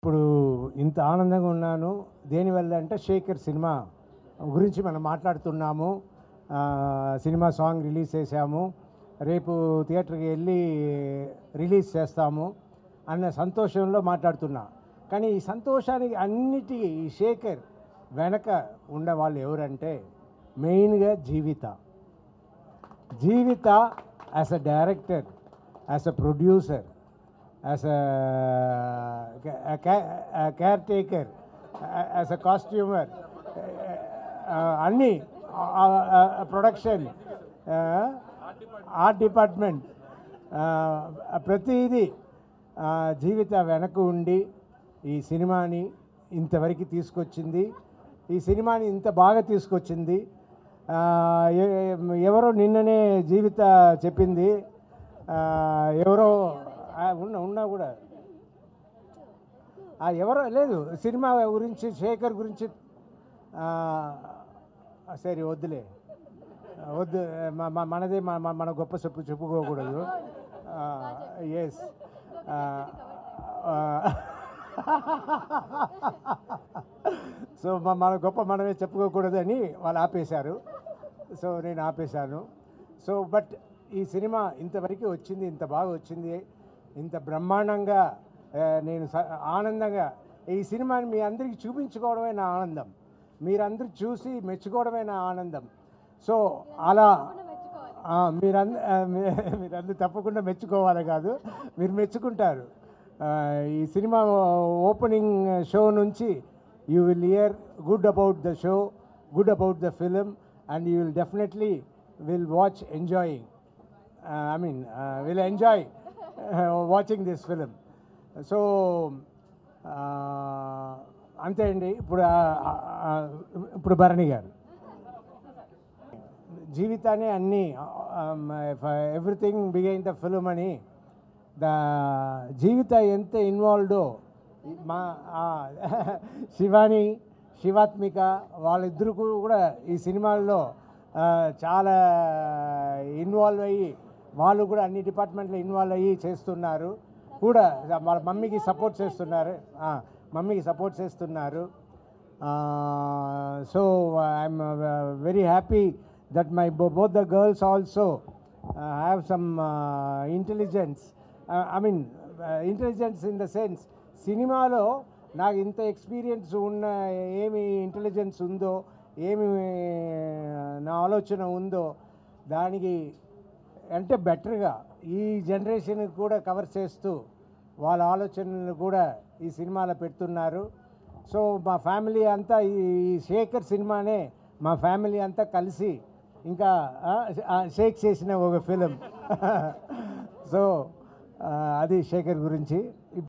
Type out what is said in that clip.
ఇప్పుడు ఇంత ఆనందంగా ఉన్నాను దేనివల్ల అంటే శేఖర్ సినిమా గురించి మనం మాట్లాడుతున్నాము ఆ, సినిమా సాంగ్ రిలీజ్ చేశాము రేపు థియేటర్కి వెళ్ళి రిలీజ్ చేస్తాము అన్న సంతోషంలో మాట్లాడుతున్నా కానీ ఈ సంతోషానికి అన్నిటి ఈ శేఖర్ వెనక ఉన్న వాళ్ళు ఎవరంటే మెయిన్గా Jeevitha Jeevitha as a director as a producer as a caretaker as a costumer అన్నీ ప్రొడక్షన్ ఆర్ట్ డిపార్ట్మెంట్ ప్రతిదీ ఆ, జీవిత వెనక ఉండి ఈ సినిమాని ఇంతవరకు తీసుకొచ్చింది ఈ సినిమాని ఇంత బాగా తీసుకొచ్చింది ఆ, ఎ- ఎవరో నిన్ననే జీవిత చెప్పింది ఆ, ఎవరో ఆ, ఉన్నా ఉన్నా కూడా ఆ, ఎవరో లేదు సినిమా గురించి శేఖర్ గురించి ఆ, సరే వద్దులే వద్దు మ- మ- మనదే మ- మ- మన గొప్ప చెప్పు చెప్పుకోకూడదు ఎస్ సో మ- మన గొప్ప మనమే చెప్పుకోకూడదని వాళ్ళు ఆపేశారు సో నేను ఆపేశాను సో బట్ ఈ సినిమా ఇంతవరకు వచ్చింది ఇంత బాగా వచ్చింది ఇంత బ్రహ్మాండంగా ఆ, నేను స- ఆనందంగా ఈ సినిమాని మీ అందరికీ చూపించుకోవడమే నా ఆనందం మీరందరూ చూసి మెచ్చుకోవడమే నా ఆనందం సో అలా ఆ, మీరంద ఆ, మీ- మీరందరూ తప్పకుండా మెచ్చుకోవాలి కాదు మీరు మెచ్చుకుంటారు ఆ, ఈ సినిమా ఓపెనింగ్ షో నుంచి you will hear good about the show good about the film and you will definitely will watch enjoying I mean will enjoy watching this film so అంతే అండి ఇప్పుడు ఆ, ఆ, ఇప్పుడు భరణి గారు జీవితాన్ని అన్నీ ఎవ్రీథింగ్ బిగైన్ ద ఫిలిం అని ద జీవిత ఎంత ఇన్వాల్వ్డో మా ఆ, శివాని శివాత్మిక వాళ్ళిద్దరు కూడా ఈ సినిమాల్లో ఆ, చాలా ఇన్వాల్వ్ అయ్యి వాళ్ళు కూడా అన్ని డిపార్ట్మెంట్లో ఇన్వాల్వ్ అయ్యి చేస్తున్నారు కూడా వాళ్ళ మమ్మీకి సపోర్ట్ చేస్తున్నారు ఆ, మమ్మీకి సపోర్ట్ చేస్తున్నారు so I'm very happy that my both the girls also uh, have some uh, intelligence uh, i mean uh, intelligence in the sense సినిమాలో నాకు ఇంత ఎక్స్పీరియన్స్ ఉన్న ఏమి ఇంటెలిజెన్స్ ఉందో ఏమి నా ఆలోచన ఉందో దానికి అంటే బెటర్గా ఈ జనరేషన్కి కూడా కవర్ చేస్తూ వాళ్ళ ఆలోచనలు కూడా ఈ సినిమాలో పెడుతున్నారు సో మా ఫ్యామిలీ అంతా ఈ ఈ శేఖర్ సినిమానే మా ఫ్యామిలీ అంతా కలిసి ఇంకా ఆ, ఆ, షేక్ చేసిన ఒక ఫిలిం సో ఆ, అది శేఖర్ గురించి